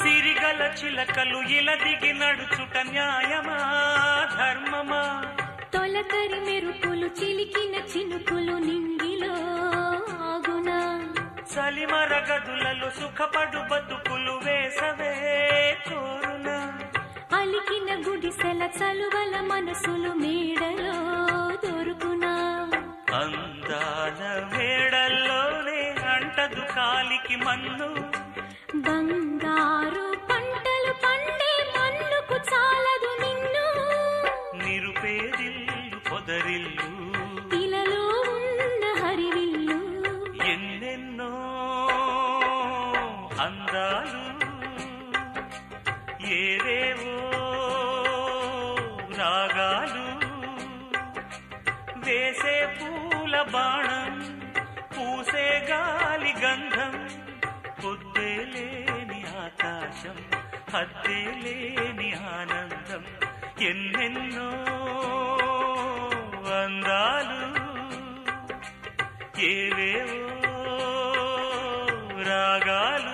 సిరిగల చిలకలు ఇలా దిగి నడుచుట న్యాయమా ధర్మమా తొలకరి మెరుపులు చిలికిన చినుకులు నింగిలో ఆగునా చలిమర గదులలో సుఖపడు బతుకులు వేసవే కోరునా అలికిన గుడిసెల చలువల మనసులు మేడలో దొరుకునా అందాల మేడల్లోనే అంటదు కాలికి మన్ను బంగారు పంటలు పండే మన్నుకు చాలదు నిన్ను నిరుపేదిల్లు పొదరిల్లు ఇలలో ఉన్న హరివిల్లు ఎన్నెన్నో అందాలు ఏవేవో రాగాలు వేసే పూల బాణం పూసే గాలి గంధం పొద్దే లేని ఆకాశం హద్దే లేని ఆనందం ఎన్నెన్నో అందాలు ఏవేవో రాగాలు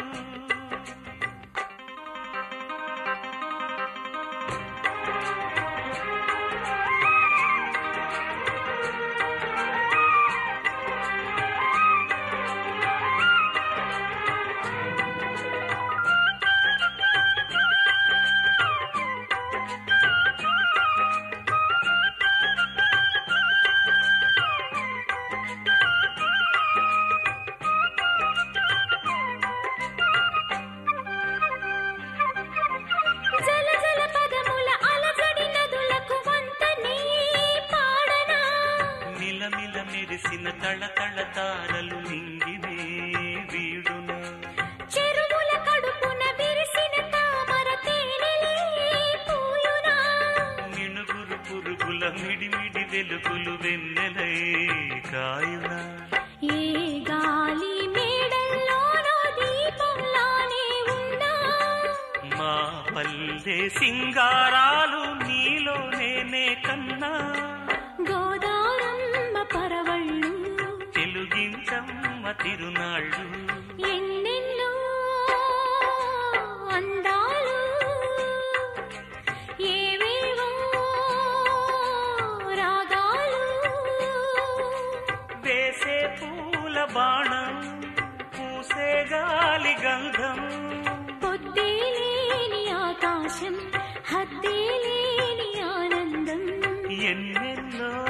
జల జల పదముల అలజడి నదులకు వంతనే పాడనా మిలమిల మెరిసిన తళతళ తారలు నింగినే వీడున చెరువుల కడుపున విరిసిన తామర తేనెలే పూయునా మిణుగురు పురుగుల మిడిమిడి వెలుగులు వెన్నెలై కాయున ఏ గాలి మేడల్లోనో దీపంలానే ఉన్నా మా పల్లె సింగారాలు నీలో నేనే కన్నా గోదారమ్మ పరవళ్ళు తెలుగించమ్మ తిరునాళ్ళు ఎన్నెన్నో అందాలు ఏవేవో రాగాలు వేసే పూల బాణం పూసే గాలి గంధం పొద్దే లేని ఆకాశం హద్దే లేని ఆనందం ఎన్నెన్నో